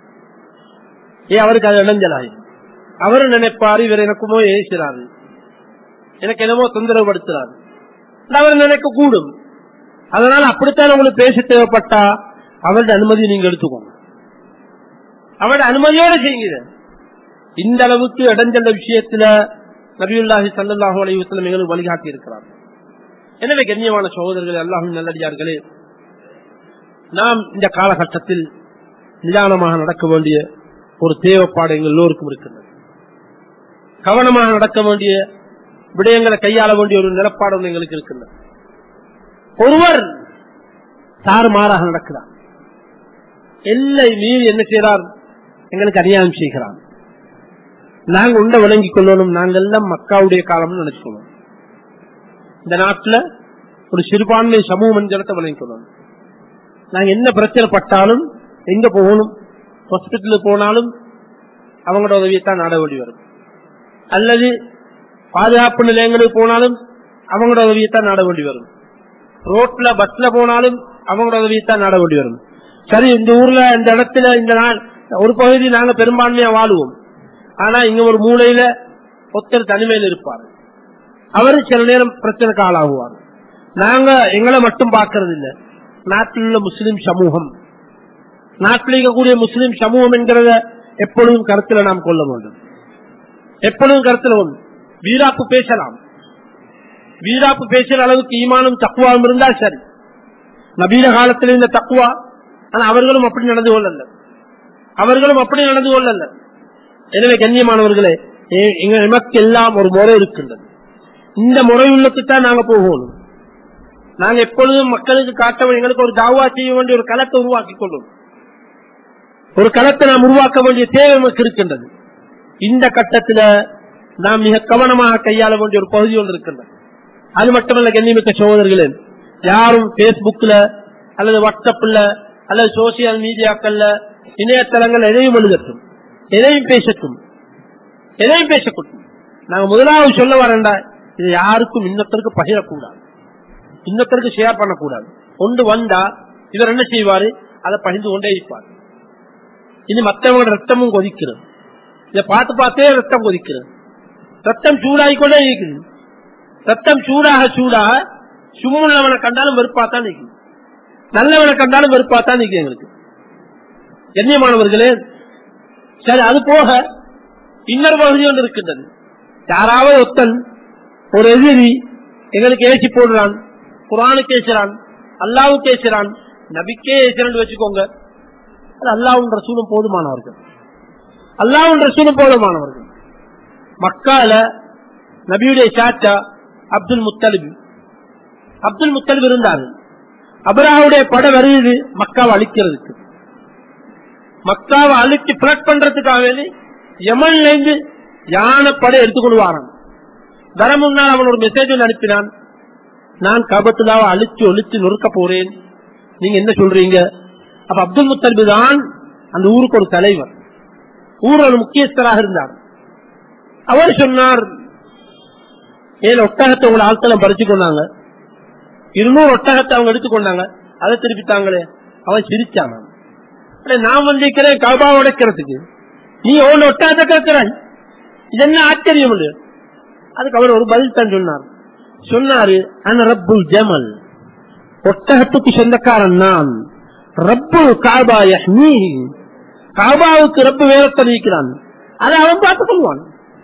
ஏ அவருக்கு அது இடைஞ்சலாயிரும் அவரு நினைப்பாரு இவர் எனக்குமோ ஏசுறாரு எனக்கு என்னமோ தொந்தரவுபடுத்துறாரு அவர் நினைக்க கூடும் அதனால அப்படித்தான் உங்களுக்கு பேச தேவைப்பட்டா அவருடைய அனுமதி நீங்க எடுத்துக்கோங்க அவருடைய அனுமதியோட செய்யுங்க இந்த அளவுக்கு இடைஞ்சல விஷயத்துல நபியுல்லாஹி சல்லாஹூ அலைவசலம் எங்களுக்கு வழிகாட்டி இருக்கிறார் எனவே கண்ணியமான சகோதரர்கள் அல்லாஹும் நல்லடியார்களே நாம் இந்த காலகட்டத்தில் நிதானமாக நடக்க வேண்டிய ஒரு தேவைப்பாடு எங்கள் எல்லோருக்கும் இருக்கிறது கவனமாக நடக்க வேண்டிய விடயங்களை கையாள வேண்டிய ஒரு நிலப்பாடு ஒன்று எங்களுக்கு இருக்கின்றது ஒருவர் தாறுமாறாக நடக்கிறார் எல்லை மீறி என்ன செய்கிறார் எங்களுக்கு அநியாயம் செய்கிறார் நாங்க உண்ட விளங்கிக் கொள்ளணும் நாங்கள் எல்லாம் மக்காவுடைய காலம்னு நினைச்சுக்கணும் இந்த நாட்டுல ஒரு சிறுபான்மை சமூக மஞ்சளத்தை விளங்கிக் கொள்ளணும் நாங்க என்ன பிரச்சனை பட்டாலும் எங்க போகணும் ஹாஸ்பிட்டலுக்கு போனாலும் அவங்களோட உதவியத்தான் நாட வேண்டி வரும் அல்லது பாதுகாப்பு நிலையங்களுக்கு போனாலும் அவங்களோட உதவியத்தான் நாட வேண்டி வரும் ரோட்ல பஸ்ல போனாலும் அவங்களோட உதவியத்தான் நாட வேண்டி வரும் சரி இந்த ஊர்ல இந்த இடத்துல இந்த நாள் ஒரு பகுதி நாங்க பெரும்பான்மையா வாழுவோம் ஆனா இங்க ஒரு மூலையில ஒருத்தர் தனிமையில் இருப்பார் அவரு சில நேரம் பிரச்சனைக்கு ஆளாகுவார் நாங்க எங்களை மட்டும் பார்க்கறது இல்ல நாட்டில் உள்ள முஸ்லிம் சமூகம் நாட்டில் இருக்கக்கூடிய முஸ்லிம் சமூகம் என்கிறத எப்பொழுதும் கருத்துல நாம் கொள்ள வேண்டும் எப்பொழுதும் கருத்துல கொண்டு வீராப்பு பேசலாம் வீராப்பு பேசுற அளவுக்கு ஈமானும் தக்குவாவும் இருந்தால் சரி நபீன காலத்தில் இந்த தக்குவா ஆனா அவர்களும் அப்படி நடந்து கொள்ளல அவர்களும் அப்படி நடந்து கொள்ளல எனவே கண்ணியமானவர்களே எங்க நமக்கு எல்லாம் ஒரு முறை இருக்கின்றது இந்த முறை உள்ளத்துத்தான் நாங்க போகணும் நாங்க எப்பொழுதும் மக்களுக்கு காட்ட எங்களுக்கு ஒரு தாவா செய்ய வேண்டிய ஒரு களத்தை உருவாக்கி கொள்ளும் ஒரு களத்தை நாம் உருவாக்க வேண்டிய தேவை நமக்கு இருக்கின்றது இந்த கட்டத்துல நாம் மிக கவனமாக கையாள வேண்டிய ஒரு பகுதி ஒன்று இருக்கின்றது அது மட்டுமல்ல கண்ணியமிக்க சகோதரர்களே யாரும் பேஸ்புக்ல அல்லது வாட்ஸ்அப்ல அல்லது சோசியல் மீடியாக்கள்ல இணையதளங்கள் எதையும் எழுதட்டும் எதையும் பேசட்டும் எதையும் பேசக்கூடும் நாங்க முதலாவது சொல்ல வரேன்டா இது யாருக்கும் இன்னொருத்தருக்கு பகிரக்கூடாது இன்னொருத்தருக்கு ஷேர் பண்ணக்கூடாது கொண்டு வந்தா இவர் என்ன செய்வாரு அதை பகிர்ந்து கொண்டே இருப்பார் இனி மற்றவங்களோட ரத்தமும் கொதிக்கிறது இதை பார்த்து பார்த்தே ரத்தம் கொதிக்கிறது ரத்தம் சூடாகிக்கொண்டே இருக்குது ரத்தம் சூடாக சூடாக சும்முள்ளவனை கண்டாலும் வெறுப்பாத்தான் நிற்கும் நல்லவனை கண்டாலும் வெறுப்பாத்தான் நிற்கும் எங்களுக்கு கண்ணியமானவர்களே சரி அது போக இன்னொரு பகுதி ஒன்று இருக்கின்றது யாராவது ஒத்தன் ஒரு எதிரி எங்களுக்கு ஏசி போடுறான் குரானுக்கு ஏசுறான் அல்லாவுக்கு ஏசுறான் நபிக்கே ஏசுறான்னு வச்சுக்கோங்க அது அல்லாவுன்ற சூழம் போதுமானவர்கள் அல்லாவுன்ற சூழம் போதுமானவர்கள் மக்கால நபியுடைய சாச்சா அப்துல் முத்தலிப் அப்துல் முத்தலிப் இருந்தார் அபராவுடைய படை வருது மக்காவை அழிக்கிறதுக்கு மக்காவை அழிச்சு பிளட் பண்றதுக்காக வேண்டி யமன்ல இருந்து யானை படை எடுத்துக்கொண்டு வாரான் வர முன்னால் அவன் ஒரு மெசேஜ் அனுப்பினான் நான் கபத்துலாவை அழிச்சு ஒழிச்சு நொறுக்க போறேன் நீங்க என்ன சொல்றீங்க அப்ப அப்துல் முத்தலிபு தான் அந்த ஊருக்கு ஒரு தலைவர் ஊர் ஒரு முக்கியஸ்தராக இருந்தார் அவர் சொன்னார் ஏழு ஒட்டகத்தை உங்களை ஆட்களை பறிச்சு கொண்டாங்க இருநூறு ஒட்டகத்தை அவங்க எடுத்துக்கொண்டாங்க அதை திருப்பித்தாங்களே அவன் சிரிச்சான் அட, நான் வந்திருக்கிறேன் கபா உடைக்கிறதுக்கு நீ ஒன்னு ஒட்டகத்தை கேட்கிறாய் இது என்ன ஆச்சரியம் இல்லை அதுக்கு அவர் ஒரு பதில் தான் சொன்னார் சொன்னாரு அன ரப்புல் ஜமல் ஒட்டகத்துக்கு சொந்தக்காரன் நான் ரப்பு காபா யஹ்மீ காபாவுக்கு ரப்பு வேறத்தை நீக்கிறான் அதை அவன் பார்த்துக் கொள்வான்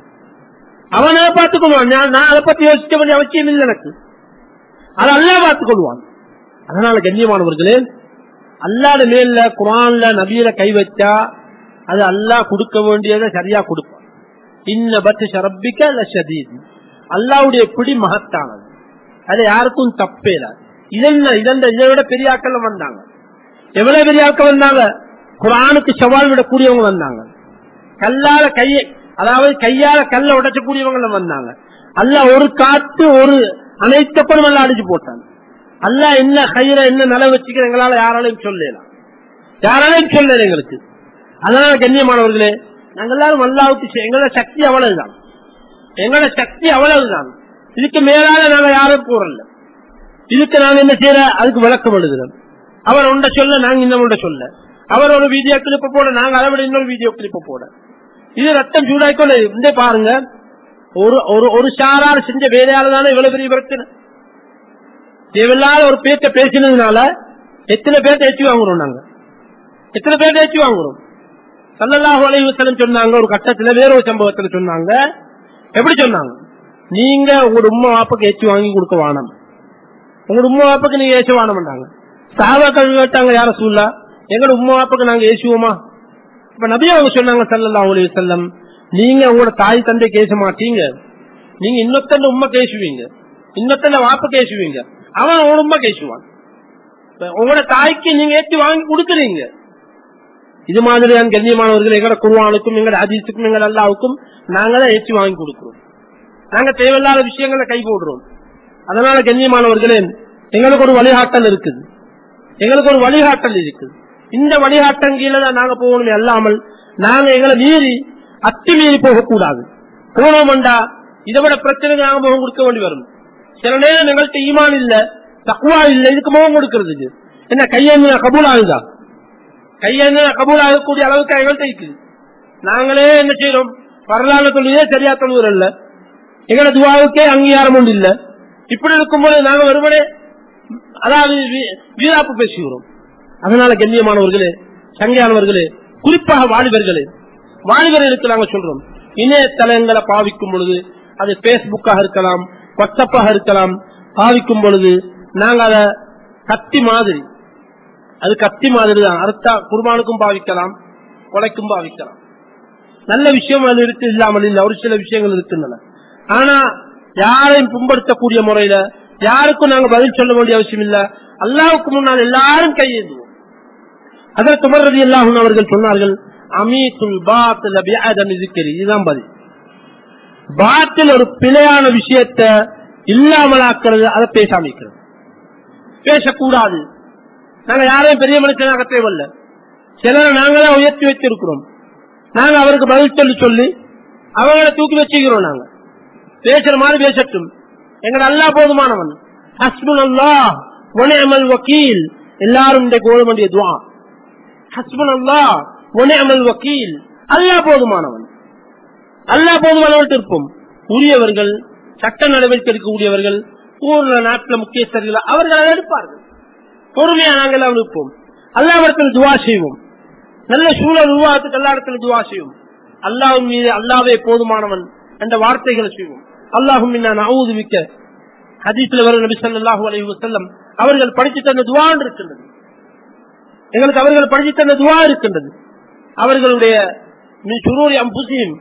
அவனை பார்த்துக் கொள்வான் நான் நான் அதை பத்தி யோசிக்க வேண்டிய அவசியம் இல்லை எனக்கு அதை அல்லா பார்த்துக் கொள்வான் அதனால கண்ணியமானவர்களே அல்லாத மேல குரான்ல நபியில கை வச்சா அது அல்லாஹ் கொடுக்க வேண்டியதை சரியா கொடுப்பான் இன்ன பத்து ஷரப்பிக்க லஷதீத் அல்லாவுடைய பிடி மகத்தானது அது யாருக்கும் தப்பே இல்ல இதென்ன இதெந்த இதை விட பெரிய ஆட்கள் வந்தாங்க எவ்வளவு பெரிய ஆட்கள் வந்தாங்க குரானுக்கு சவால் விடக்கூடியவங்க வந்தாங்க கல்லால கையை அதாவது கையால கல்ல உடைச்சக்கூடியவங்க வந்தாங்க அல்ல ஒரு காத்து ஒரு அனைத்த படம் எல்லாம் அடிச்சு போட்டாங்க அல்ல என்ன கயிற என்ன நில வச்சுக்கிற எங்களால யாராலையும் சொல்லலாம் யாராலையும் சொல்லல எங்களுக்கு அதனால கண்ணியமானவர்களே நாங்க எல்லாரும் அல்லாவுக்கு செ- எங்களோட சக்தி அவ்வளவுதான் எங்களோட சக்தி அவ்வளவுதான் இதுக்கு மேலால நாங்க யாரும் கூறல இதுக்கு நாங்க என்ன செய்யற அதுக்கு விளக்கம் எழுதுறோம் அவர் உண்ட சொல்ல நாங்க இன்னும் உண்ட சொல்ல அவர் ஒரு வீடியோ கிளிப்ப போட நாங்க அதை விட இன்னொரு வீடியோ கிளிப்ப போட இது ரத்தம் சூடாய்க்கொள்ள இந்த பாருங்க ஒரு ஒரு ஒரு சாரார் செஞ்ச வேலையால தானே இவ்வளவு பெரிய பிரச்சனை தேவையில்லாத ஒரு பேச்ச பேசினதுனால எத்தனை பேர்த்த ஏற்றி வாங்குறோம் நாங்க எத்தனை பேர்த்த ஏற்றி வாங்குறோம் சல்லல்லாஹு அலைஹி வஸல்லம் சொன்னாங்க ஒரு கட்டத்துல வேற ஒரு சம்பவத்துல சொன்னாங்க எப்படி சொன்னாங்க நீங்க உங்களோட உம்மா வாப்புக்கு ஏற்றி வாங்கி கொடுக்க வானம் உங்களோட உம்மா வாப்புக்கு நீங்க ஏற்றி வானம்ட்டாங்க சாபாக்கள் கேட்டாங்க யார சூழலா எங்களோட உம்மா வாப்புக்கு நாங்க ஏசுவோமா இப்ப நபி அவங்க சொன்னாங்க சல்லல்லாஹு அலைஹி வஸல்லம் நீங்க உங்களோட தாய் தந்தை கேச மாட்டீங்க நீங்க இன்னொத்தந்த உண்மை கேசுவீங்க இன்னொத்தந்த வாப்ப கேசுவீங்க அவன் அவன் உண்மை கேசுவான் இப்ப உங்களோட தாய்க்கு நீங்க ஏற்றி வாங்கி கொடுக்குறீங்க இது மாதிரியான கண்ணியமானவர்கள் எங்கட குருவானுக்கும் எங்கட அதீசுக்கும் எங்கட அல்லாவுக்கும் நாங்க தான் ஏற்றி வாங்கி கொடுக்கிறோம் நாங்க தேவையில்லாத விஷயங்களை கை போடுறோம் அதனால கண்ணியமானவர்களே எங்களுக்கு ஒரு வழிகாட்டல் இருக்குது எங்களுக்கு ஒரு வழிகாட்டல் இருக்குது இந்த வழிகாட்டம் கீழே தான் நாங்க போகணுமே அல்லாமல் நாங்க எங்களை மீறி அத்துமீறி போகக்கூடாது போனோம்டா இதை விட பிரச்சனைக்கு நாங்க முகம் கொடுக்க வேண்டி வரும் சில நேரம் எங்கள்கிட்ட ஈமான் இல்ல தக்குவா இல்ல இதுக்கு முகம் கொடுக்கறதுக்கு என்ன கையெழுந்த கபூல் ஆகுதா கையெழுந்த கபூல் ஆகக்கூடிய அளவுக்கு எங்கள்கிட்ட இருக்குது நாங்களே என்ன செய்யறோம் வரலாறு தொழிலே சரியா தொழுவர் இல்ல எங்களோட துவாவுக்கே அங்கீகாரம் ஒன்று இல்ல இப்படி இருக்கும்போது நாங்க வெறுமனே அதாவது வீ- வீராப்பு பேசுகிறோம் அதனால கண்ணியமானவர்களே சங்கையானவர்களே குறிப்பாக வாலிபர்களே வாலிபர்களுக்கு நாங்க சொல்றோம் இணையதளங்களை பாவிக்கும் பொழுது அது பேஸ்புக்காக இருக்கலாம் வாட்ஸ்அப்பாக இருக்கலாம் பாவிக்கும் பொழுது நாங்க அத கத்தி மாதிரி அது கத்தி மாதிரி தான் அர்த்தா குர்பானுக்கும் பாவிக்கலாம் கொலைக்கும் பாவிக்கலாம் நல்ல விஷயம் அது இருக்கு இல்லாமல் இல்ல ஒரு சில விஷயங்கள் இருக்கின்றன ஆனா யாரையும் புண்படுத்தக்கூடிய முறையில யாருக்கும் நாங்க பதில் சொல்ல வேண்டிய அவசியம் இல்ல அல்லாவுக்கு முன்னால் எல்லாரும் கையேந்துவோம் அதற்கு துமர்றது எல்லாரும் அவர்கள் சொன்னார்கள் அமீசுல் பாத்தில் பிஆதம் இருக்கிறது இதுதான் பதில் பாத்தில் ஒரு பிழையான விஷயத்தை இல்லாமலாக்குறது அதை பேசாமிக்கிறது பேசக்கூடாது நாங்க யாரையும் பெரிய மனுஷனாக தேவையில்ல சிலரை நாங்களே உயர்த்தி வச்சிருக்கிறோம் நாங்க அவருக்கு பதில் சொல்லி சொல்லி அவங்களை தூக்கி வச்சுக்கிறோம் நாங்க பேசுற மாதிரி பேசட்டும் எங்க அல்லா போதுமானவன் ஹஸ்புல் அல்லா ஒனேமல் வக்கீல் எல்லாரும் இந்த கோத வேண்டிய துவா ஹஸ்புல் அல்லா ஒனேமல் வக்கீல் அல்லா போதுமானவன் அல்லா போதுமானவர்கள் இருப்போம் உரியவர்கள் சட்ட நடவடிக்கை எடுக்கக்கூடியவர்கள் ஊர்ல நாட்டுல முக்கியஸ்தர்கள் அவர்கள் அதை எடுப்பார்கள் பொறுமையா நாங்கள் இருப்போம் எல்லா இடத்துல துவா செய்வோம் நல்ல சூழல் உருவாக்கத்துக்கு எல்லா இடத்துல துவா செய்வோம் அல்லாஹ்வின் மீது அல்லாவே போதுமானவன் என்ற வார்த்தைகளை செய்வோம் அல்லாஹும் நவுது மிக்க ஹதீஸ்ல வரும் நபி ஸல்லல்லாஹு அலைஹி வஸல்லம் அவர்கள் படிச்சு தந்த துவா இருக்கின்றது எங்களுக்கு அவர்கள் படிச்சு தந்த துவா இருக்கின்றது அவர்களுடைய மின் சுரூரி அம்புசியும்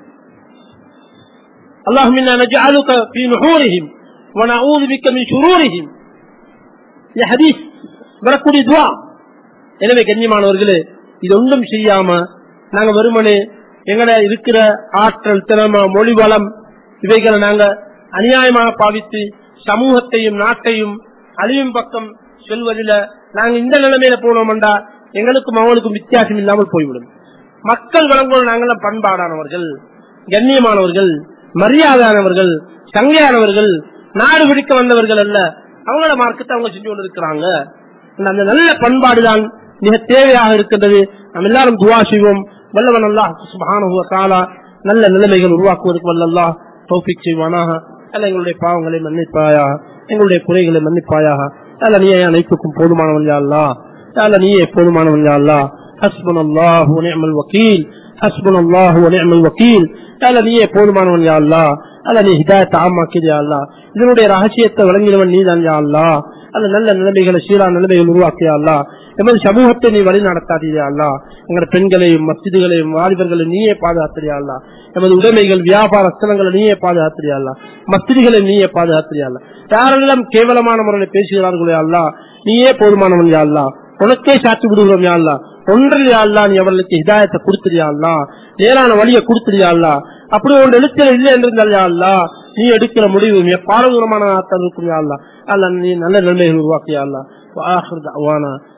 اللهم انا نجعلك في نحورهم ونعوذ بك من شرورهم இந்த ஹதீஸ் வரக்கூடிய துவா எனவே கண்ணியமானவர்களே இது ஒன்றும் செய்யாம நாங்க வெறுமனே எங்கட இருக்கிற ஆற்றல் திறமை மொழி வளம் இவைகளை நாங்க அநியாயமாக பாவித்து சமூகத்தையும் நாட்டையும் அழியும் பக்கம் செல்வதில நாங்க இந்த நிலைமையில போனோம்டா எங்களுக்கும் அவங்களுக்கும் வித்தியாசம் இல்லாமல் போய்விடும் மக்கள் வழங்குவோம் நாங்களாம் பண்பாடானவர்கள் கண்ணியமானவர்கள் மரியாதையானவர்கள் சங்கையானவர்கள் நாடு பிடிக்க வந்தவர்கள் அல்ல அவங்களோட மார்க்கத்தை அவங்க செஞ்சு கொண்டு இருக்கிறாங்க அந்த நல்ல பண்பாடுதான் மிக தேவையாக இருக்கின்றது நாம் எல்லாரும் துவா செய்வோம் வல்லவன் அல்லாஹ் சுப்ஹானஹு வ தஆலா நல்ல நிலைமைகள் உருவாக்குவதற்கு வல்ல அல்லாஹ் தௌஃபீக் செய்வானாக அல்ல எங்களுடைய பாவங்களை மன்னிப்பாயாக எங்களுடைய குறைகளை மன்னிப்பாயாக அல்ல நீயே அனைத்துக்கும் போதுமானவன் யா அல்லாஹ் அல்ல நீயே போதுமானவன் யா அல்லாஹ் ஹஸ்புன் அல்லாஹ் நிஅமல் வக்கீல் ஹஸ்புன் அல்லாஹ் நிஅமல் வக்கீல் அல்ல நீயே போதுமானவன் யா அல்லாஹ் அல்ல நீ ஹிதாயத்தை ஆமாக்கிது யா அல்லாஹ் இதனுடைய ரகசியத்தை வழங்கினவன் நீதான் யா அல்லாஹ் அல்ல நல்ல நிலைமைகளை சீரான நிலைமைகள் உருவாக்கியா அல்லா எமது சமூகத்தை நீ வழி நடத்தாதீயா அல்லா எங்களோட பெண்களையும் மசிதிகளையும் வாலிபர்களையும் நீயே பாதுகாத்திரியா அல்லா எமது உடைமைகள் வியாபார ஸ்தலங்களை நீயே பாதுகாத்திரியா அல்லா மசிதிகளை நீயே பாதுகாத்திரியா அல்லா யாரெல்லாம் கேவலமான முறையில் பேசுகிறார்களோ அல்லா நீயே போதுமானவன் யா அல்லா உனக்கே சாட்சி விடுகிறோம் யா அல்லா ஒன்றில் யா அல்லா நீ அவர்களுக்கு ஹிதாயத்தை கொடுத்துறியா அல்லா நேரான வழியை கொடுத்துறியா அல்லா அப்படி ஒன்று எழுத்துல இல்லை என்றிருந்தால் யா அல்லா நீ எடுக்கிற முடிவு மிக பாரதூரமான இருக்கும் யா அல்லா அல்ல நீ நல்ல நன்மைகள் உருவாக்கியா அல்லா